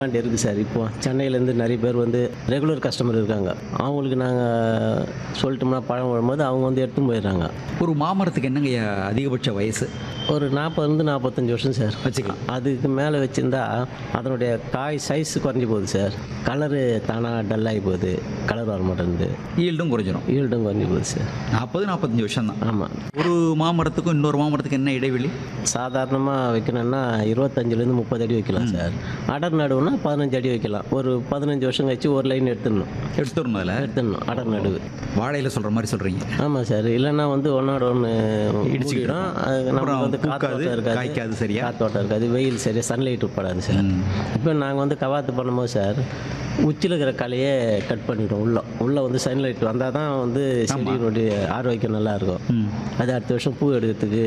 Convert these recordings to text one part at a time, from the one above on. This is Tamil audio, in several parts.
டிமாண்ட் இருக்குது சார் இப்போ சென்னையிலேருந்து நிறைய பேர் வந்து ரெகுலர் கஸ்டமர் இருக்காங்க அவங்களுக்கு நாங்கள் சொல்லிட்டோம்னா பழம் வரும்போது அவங்க வந்து எடுத்துன்னு போயிடுறாங்க ஒரு மாமரத்துக்கு என்னங்க அதிகபட்ச வயசு ஒரு நாற்பதுலேருந்து நாற்பத்தஞ்சு வருஷம் சார் வச்சுக்கலாம் அதுக்கு மேலே வச்சுருந்தா அதனுடைய காய் சைஸ் குறைஞ்சி போகுது சார் கலரு தானாக டல்லாகி போகுது கலர் வர மாட்டேங்குது ஈல்டும் குறைஞ்சிரும் ஈல்டும் குறைஞ்சி போகுது சார் நாற்பது நாற்பத்தஞ்சு வருஷம் தான் ஆமாம் ஒரு மாமரத்துக்கும் இன்னொரு மாமரத்துக்கு என்ன இடைவெளி சாதாரணமாக வைக்கணும்னா இருபத்தஞ்சிலேருந்து முப்பது அடி வைக்கலாம் சார் அடர் நடுவுனா பதினஞ்சு அடி வைக்கலாம் ஒரு பதினஞ்சு வருஷம் கழிச்சு ஒரு லைன் எடுத்துடணும் எடுத்துடணும் அதில் எடுத்துடணும் அடர் நடுவு வாழையில் சொல்கிற மாதிரி சொல்கிறீங்க ஆமாம் சார் இல்லைன்னா வந்து ஒன்றோட ஒன்று இடிச்சுக்கிடும் அது நமக்கு அப்புறம் வந்து பூக்காது, காத்தோட்டம் இருக்காது காய்க்காது சரியா? காத்தோட்டம் இருக்காது வெயில் சரியா சன்லைட் படாது சார் ம். இப்போ நாங்கள் வந்து கவாத்து பண்ணும்போது சார் உச்சியில் இருக்கிற கலையே கட் பண்ணிட்டோம் உள்ள உள்ளே வந்து சன்லைட் வந்தால் தான் வந்து செடியினுடைய ஆரோக்கியம் நல்லா இருக்கும் ம் அது அடுத்த வருஷம் பூ எடுக்கிறதுக்கு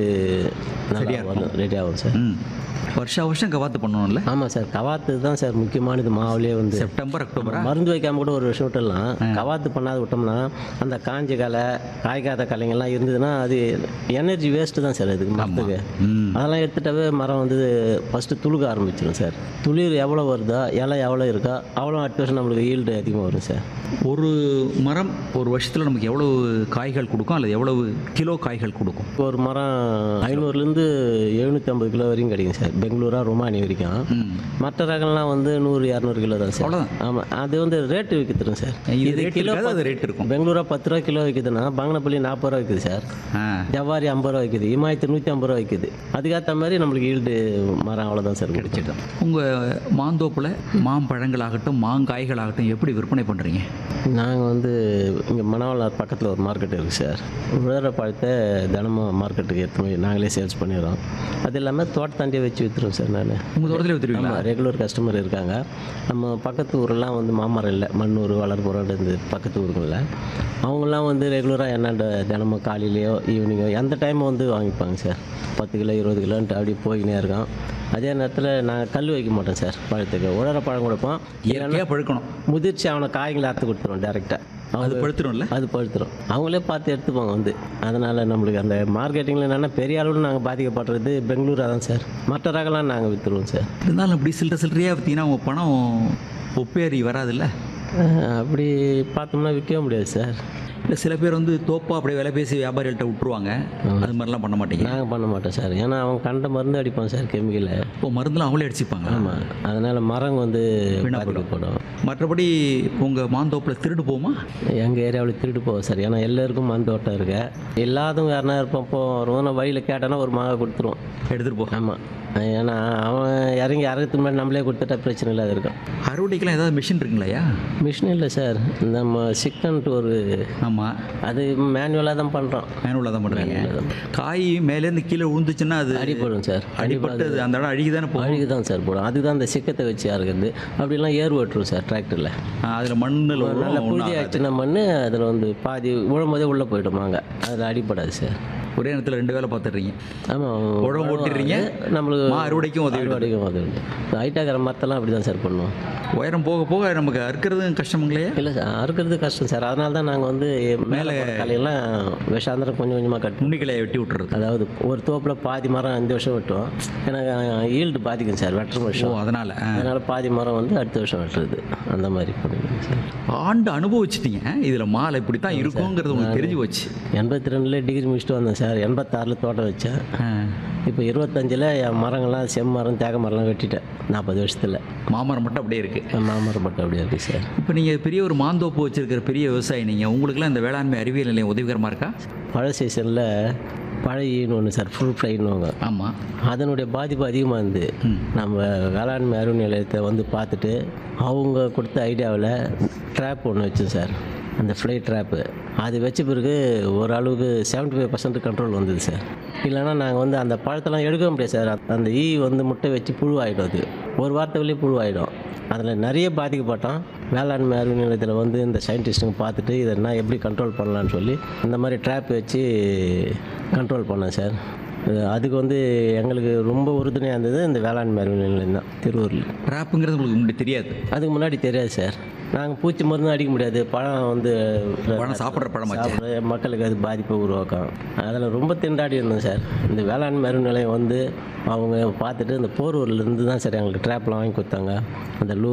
நல்லா வரும் ரெடி ஆகும் சார் ம் வருஷா வருஷம் கவாத்து பண்ணணும்ல ஆமாம் சார் கவாத்து தான் சார் முக்கியமானது மாவுலேயே வந்து செப்டம்பர் அக்டோபரா மருந்து வைக்காம கூட ஒரு வருஷம் விட்டுடலாம் கவாத்து பண்ணாத விட்டோம்னா அந்த காஞ்ச களை காய்க்காத கலைங்கள்லாம் இருந்ததுன்னா அது எனர்ஜி வேஸ்ட்டு தான் சார் அதுக்கு மரத்துக்கு ம் அதெல்லாம் எடுத்துட்டாவே மரம் வந்து ஃபஸ்ட்டு துளுக்க ஆரம்பிச்சிடும் சார் துளிர் எவ்வளோ வருதோ இலை எவ்வளோ இருக்கோ அவ்வளோ அடுத்த வருஷம் நம்மளுக்கு ஈல்டு அதிகமாக வரும் சார் ஒரு மரம் ஒரு வருஷத்தில் நமக்கு எவ்வளவு காய்கள் கொடுக்கும் அல்லது எவ்வளவு கிலோ காய்கள் கொடுக்கும் ஒரு மரம் ஐநூறுலேருந்து எழுநூற்றி ஐம்பது கிலோ வரைக்கும் கிடைக்கும் சார் பெங்களூரா ரொமானி வரைக்கும் ம் மற்ற ரகம்லாம் வந்து நூறு இரநூறு கிலோ தான் சார் அவ்வளோதான் ஆமாம் அது வந்து ரேட்டு விற்கித்துரும் சார் இது ரேட் இருக்காது அது ரேட் இருக்கும் பெங்களூரா பத்து ரூபா கிலோ விற்குதுன்னா பங்கனப்பள்ளி நாற்பது ரூபா விற்குது சார் ஆ ஜவ்வாரி ஐம்பது ரூபா விற்குது இமாயத்து நூற்றி ஐம்பது ரூபா விற்குது அதுக்கேற்ற மாதிரி நம்மளுக்கு ஈல்டு மரம் அவ்வளோதான் சார் கிடைச்சிடும் உங்கள் மாந்தோப்பில் மாம்பழங்களாகட்டும் மாங்காய்களாகட்டும் எப்படி விற்பனை பண்ணுறீங்க நாங்கள் வந்து இங்கே மணவாளர் பக்கத்தில் ஒரு மார்க்கெட் இருக்குது சார் விழுற பழத்தை தினமும் மார்க்கெட்டுக்கு எடுத்து போய் நாங்களே சேல்ஸ் பண்ணிடுறோம் அது இல்லாமல் தோட்டத்தாண்டியே வச்சு விற்றுருவோம் சார் நான் உங்கள் தோட்டத்தில் விற்றுருவீங்களா ஆமாம் ரெகுலர் கஸ்டமர் இருக்காங்க நம்ம பக்கத்து ஊரெல்லாம் வந்து மாமரம் இல்லை மண்ணூர் வளர்புறம் இந்த பக்கத்து ஊருங்களில் அவங்கெல்லாம் வந்து ரெகுலராக என்னண்ட தினமும் காலையிலையோ ஈவினிங்கோ எந்த டைமும் வந்து வாங்கிப்பாங்க சார் பத்து கிலோ இருபது கிலோன்ட்டு அப்படி போய்கினே இருக்கோம் அதே நேரத்தில் நாங்கள் கல் வைக்க மாட்டோம் சார் பழத்துக்கு உழற பழம் கொடுப்போம் இயற்கையாக பழுக்கணும் முதிர்ச்சி அவனை காய்களை அறுத்து கொடுத்துருவோம் டேரெக்டாக அது பழுத்துரும்ல அது பழுத்துரும் அவங்களே பார்த்து எடுத்துப்பாங்க வந்து அதனால் நம்மளுக்கு அந்த மார்க்கெட்டிங்கில் என்னென்னா பெரிய அளவில் நாங்கள் பாதிக்கப்படுறது பெங்களூராக தான் சார் மற்ற ரகம்லாம் நாங்கள் விற்றுருவோம் சார் இருந்தாலும் இப்படி சில்லற சில்லறையாக விற்றீங்கன்னா உங்கள் பணம் ஒப்பேறி வராதுல்ல அஹ் அப்படி பார்த்தோம்னா விற்கவே முடியாது சார் இல்லை சில பேர் வந்து தோப்பா அப்படியே விலை பேசி வியாபாரிகள்கிட்ட விட்டுருவாங்க அது மாதிரிலாம் பண்ண மாட்டீங்க நாங்கள் பண்ண மாட்டோம் சார் ஏன்னா அவன் கண்ட மருந்து அடிப்பான் சார் கெமிக்கலை இப்போ மருந்துலாம் அவங்களே அடிச்சுப்பாங்க ஆமாம் அதனால் மரம் வந்து பாதிக்கப்படும் மற்றபடி உங்கள் மாந்தோப்பில் திருடு போமா எங்கள் ஏரியாவில் திருட்டு போவோம் சார் ஏன்னா எல்லாருக்கும் மந்தோட்டம் இருக்கு இல்லாதவங்க யாருனா இருப்போம் போகிறோம் நான் வழியில் கேட்டேன்னா ஒரு மாங்காய் கொடுத்துருவோம் எடுத்துகிட்டு போ ஆமாம் ஏன்னா அவன் இறங்கி அறுக்கிறதுக்கு முன்னாடி நம்மளே கொடுத்துட்டா பிரச்சனை இல்லாத இருக்கும் அறுவடைக்கெல்லாம் ஏதாவது மிஷின் இருக்குங்களையா மிஷின் இல்லை சார் நம்ம சிக்கன்ட்டு ஒரு ஆமாம் அது மேனுவலாக தான் பண்ணுறோம் மேனுவலாக தான் பண்ணுறீங்க காய் மேலேருந்து கீழே விழுந்துச்சுன்னா அது அடிப்படும் சார் அடிபட்டு அது அந்த இடம் அழுகி தானே போகும் அழுகு தான் சார் போடும் அதுதான் அந்த சிக்கத்தை வச்சு அறுக்கிறது அப்படிலாம் ஏர் ஓட்டுரும் சார் டிராக்டரில் அதில் மண்ணில் நல்ல புழுதி ஆச்சுன்னா மண் அதில் வந்து பாதி விழும்போதே உள்ளே போயிடுமாங்க அதில் அடிப்படாது சார் ஒரே நேரத்தில் ரெண்டு வேலை பார்த்துடுறீங்க ஆமாம் உழவு ஓட்டிடுறீங்க நம்மளுக்கு மா அறுவடைக்கும் உதவி அறுவடைக்கும் உதவி ஹைட்டாகிற மரத்தெல்லாம் அப்படி தான் சார் பண்ணுவோம் உயரம் போக போக நமக்கு அறுக்கிறதும் கஷ்டமுங்களையா இல்லை சார் அறுக்கிறது கஷ்டம் சார் அதனால தான் நாங்கள் வந்து மேலே கலையெல்லாம் விஷாந்திரம் கொஞ்சம் கொஞ்சமாக கட் நுண்ணிக்கலையை வெட்டி விட்டுறது அதாவது ஒரு தோப்பில் பாதி மரம் அஞ்சு வருஷம் வெட்டுவோம் எனக்கு ஈல்டு பாதிக்கும் சார் வெட்டுற ஓ வருஷம் அதனால் அதனால் பாதி மரம் வந்து அடுத்த வருஷம் வெட்டுறது அந்த மாதிரி பண்ணிடுவோம் சார் ஆண்டு அனுபவிச்சிட்டீங்க இதில் மாலை இப்படி தான் இருக்குங்கிறது உங்களுக்கு தெரிஞ்சு போச்சு எண்பத்தி ரெண்டில் டிகிரி முடிச்சுட்டு வந்தேன் சார் எண்பத்தாறில் தோட்டம் வச்சேன் ஆ. இப்போ இருபத்தஞ்சில் என் மரங்கள்லாம் செம்மரம் தேக மரம்லாம் வெட்டிட்டேன் நாற்பது வருஷத்தில் மாமரம் மட்டும் அப்படியே இருக்குது மாமரம் பட்டு அப்படியே இருக்குது சார் இப்போ நீங்கள் பெரிய ஒரு மாந்தோப்பு வச்சிருக்கிற பெரிய விவசாயி நீங்கள் உங்களுக்குலாம் இந்த வேளாண்மை அறிவியல் நிலையம் உதவிகரமாக இருக்கா மழை சீசனில் பழையின்னு ஒன்று சார் ஃபுல் ஃப்ளைன்னுவாங்க ஆமாம் அதனுடைய பாதிப்பு அதிகமாக இருந்து நம்ம வேளாண்மை அறிவு நிலையத்தை வந்து பார்த்துட்டு அவங்க கொடுத்த ஐடியாவில் ட்ராப் ஒன்று வச்சோம் சார் அந்த ஃப்ளை ட்ராப்பு அது வச்ச பிறகு ஓரளவுக்கு செவன்ட்டி ஃபைவ் பர்சன்ட் கண்ட்ரோல் வந்தது சார் இல்லைன்னா நாங்கள் வந்து அந்த பழத்தெல்லாம் எடுக்க முடியாது சார் அந்த ஈ வந்து முட்டை வச்சு புழுவாயிடும் அது ஒரு வாரத்துக்குள்ளேயே புழுவாயிடும் அதில் நிறைய பாதிக்கப்பட்டோம் வேளாண்மை அறிவு நிலையத்தில் வந்து இந்த சயின்டிஸ்ட்டுங்க பார்த்துட்டு இதை என்ன எப்படி கண்ட்ரோல் பண்ணலான்னு சொல்லி இந்த மாதிரி ட்ராப் வச்சு கண்ட்ரோல் பண்ணேன் சார் அது- அதுக்கு வந்து எங்களுக்கு ரொம்ப உறுதுணையாக இருந்தது இந்த வேளாண்மை அறிவியல் நிலையம் தான் திருவூரில் ட்ராப்புங்கிறது உங்களுக்கு முன்னாடி தெரியாது அதுக்கு முன்னாடி தெரியாது சார் நாங்கள் பூச்சி மருந்து அடிக்க முடியாது பழம் வந்து பழம் சாப்பிட்ற பழமாச்சு சாப்பிட மக்களுக்கு அது பாதிப்பை உருவாக்கும் அதில் ரொம்ப திண்டாடி இருந்தோம் சார் இந்த வேளாண்மை அறிவு நிலையம் வந்து அவங்க பார்த்துட்டு இந்த போரூர்லேருந்து தான் சார் எங்களுக்கு ட்ராப்லாம் வாங்கி கொடுத்தாங்க அந்த லூ